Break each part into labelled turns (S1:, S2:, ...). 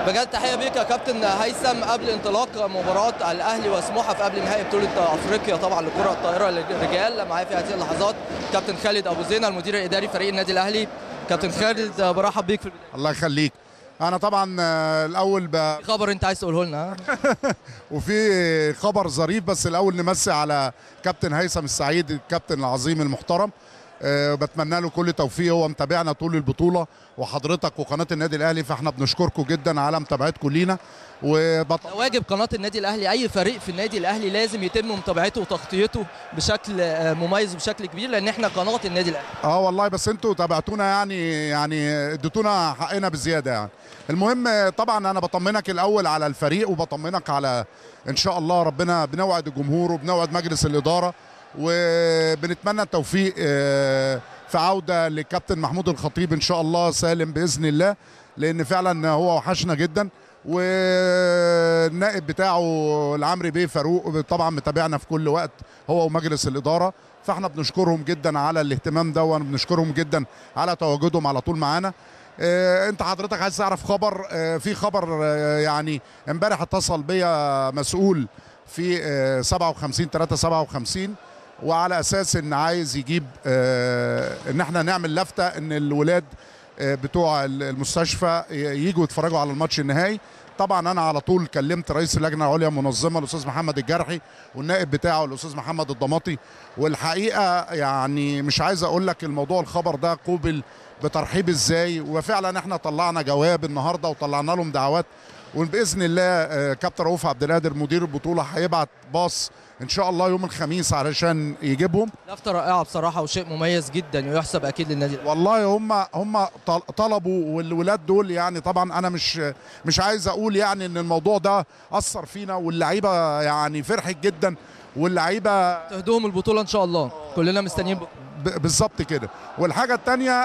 S1: بجد تحيه بيك يا كابتن هيثم قبل انطلاق مباراه الاهلي وسموحه في قبل نهائي بطوله افريقيا طبعا لكره الطائره للرجال معايا في هذه اللحظات كابتن خالد ابو زينه المدير الاداري فريق النادي الاهلي كابتن خالد برحب بيك في البدايه
S2: الله يخليك انا طبعا آه، الاول ب...
S1: في خبر انت عايز تقوله لنا ها؟
S2: وفي خبر ظريف بس الاول نمسي على كابتن هيثم السعيد الكابتن العظيم المحترم أه بتمنى له كل توفيق هو متابعنا طول البطوله وحضرتك وقناه النادي الاهلي فاحنا بنشكركم جدا على متابعتكم لينا وبط...
S1: ده واجب قناه النادي الاهلي اي فريق في النادي الاهلي لازم يتم متابعته وتغطيته بشكل آه، مميز وبشكل كبير لان احنا قناه النادي الاهلي
S2: اه والله بس انتوا تابعتونا يعني يعني اديتونا حقنا بزياده يعني المهم آه، طبعا انا بطمنك الاول على الفريق وبطمنك على ان شاء الله ربنا بنوعد الجمهور وبنوعد مجلس الاداره وبنتمنى التوفيق آه، في عوده للكابتن محمود الخطيب ان شاء الله سالم باذن الله لان فعلا هو وحشنا جدا والنائب بتاعه العمري بيه فاروق طبعا متابعنا في كل وقت هو ومجلس الاداره فاحنا بنشكرهم جدا على الاهتمام ده وبنشكرهم جدا على تواجدهم على طول معانا آه، انت حضرتك عايز تعرف خبر آه، في خبر آه، يعني امبارح اتصل بيا مسؤول في آه، 57 357 وعلى اساس ان عايز يجيب آه، ان احنا نعمل لفته ان الولاد آه، بتوع المستشفى يجوا يتفرجوا على الماتش النهائي طبعا انا على طول كلمت رئيس اللجنه العليا المنظمه الاستاذ محمد الجرحي والنائب بتاعه الاستاذ محمد الضماطي والحقيقه يعني مش عايز اقول لك الموضوع الخبر ده قوبل بترحيب ازاي وفعلا احنا طلعنا جواب النهارده وطلعنا لهم دعوات وباذن الله آه، كابتن رؤوف عبد القادر مدير البطوله هيبعت باص ان شاء الله يوم الخميس علشان يجيبهم
S1: لفته رائعه بصراحه وشيء مميز جدا ويحسب اكيد للنادي الاهلي
S2: والله هم هم طل- طلبوا والولاد دول يعني طبعا انا مش مش عايز اقول يعني ان الموضوع ده اثر فينا واللعيبه يعني فرحت جدا واللعيبه
S1: تهدوهم البطوله ان شاء الله كلنا مستنيين بطولة.
S2: ب- بالظبط كده والحاجه الثانيه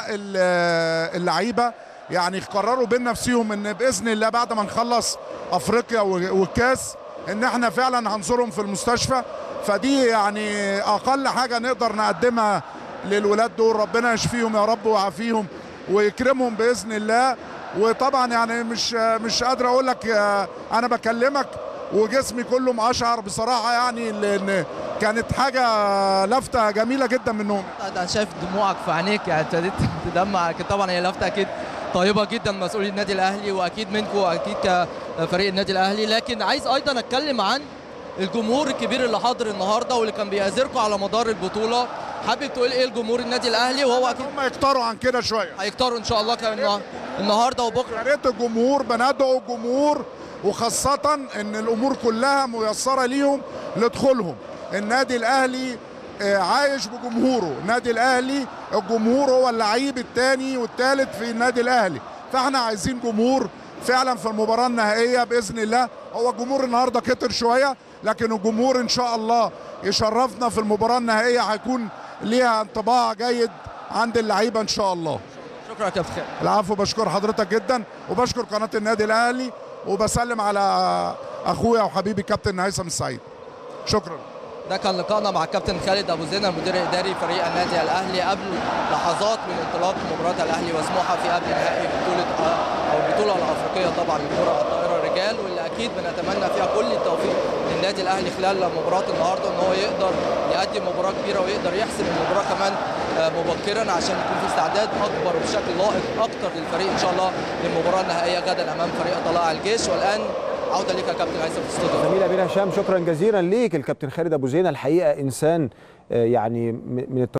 S2: اللعيبه يعني قرروا بين نفسهم ان باذن الله بعد ما نخلص افريقيا و- والكاس ان احنا فعلا هنزورهم في المستشفى فدي يعني اقل حاجه نقدر نقدمها للولاد دول ربنا يشفيهم يا رب ويعافيهم ويكرمهم باذن الله وطبعا يعني مش مش قادر اقول لك آه، انا بكلمك وجسمي كله مقشعر بصراحه يعني لان كانت حاجه لفته جميله جدا منهم
S1: انا شايف دموعك في عينيك يعني ابتديت تدمع أكيد طبعا هي لفته اكيد طيبه جدا مسؤولي النادي الاهلي واكيد منكم واكيد كفريق النادي الاهلي لكن عايز ايضا اتكلم عن الجمهور الكبير اللي حاضر النهارده واللي كان بيأزركم على مدار البطوله حابب تقول ايه لجمهور النادي الاهلي وهو اكيد
S2: هم يكتروا عن كده شويه
S1: هيختاروا ان شاء الله كان النها- النهارده وبكره
S2: يا ريت الجمهور بندعو الجمهور وخاصة ان الامور كلها ميسرة ليهم لدخولهم النادي الاهلي آه، عايش بجمهوره النادي الاهلي الجمهور هو اللعيب الثاني والثالث في النادي الاهلي فاحنا عايزين جمهور فعلا في المباراة النهائية باذن الله هو الجمهور النهارده كتر شوية لكن الجمهور ان شاء الله يشرفنا في المباراة النهائية هيكون ليها انطباع جيد عند اللعيبة ان شاء الله
S1: شكرا يا كابتن خالد
S2: العفو بشكر حضرتك جدا وبشكر قناه النادي الاهلي وبسلم على اخويا وحبيبي كابتن هيثم السعيد شكرا
S1: ده كان لقائنا مع الكابتن خالد ابو زينه المدير الاداري فريق النادي الاهلي قبل لحظات من انطلاق مباراه الاهلي وسموحه في قبل نهائي بطوله او البطوله الافريقيه طبعا لكره الطائره الرجال واللي اكيد بنتمنى فيها كل التوفيق للنادي الاهلي خلال مباراه النهارده ان هو يقدر يقدم مباراه كبيره ويقدر يحسم المباراه كمان آه، مبكرا عشان يكون في استعداد اكبر وبشكل لائق اكتر للفريق ان شاء الله للمباراه النهائيه غدا امام فريق طلائع الجيش والان عوده لك يا كابتن هيثم في الاستوديو
S3: زميل امير هشام شكرا جزيلا ليك الكابتن خالد ابو زينه الحقيقه انسان آه، يعني م- من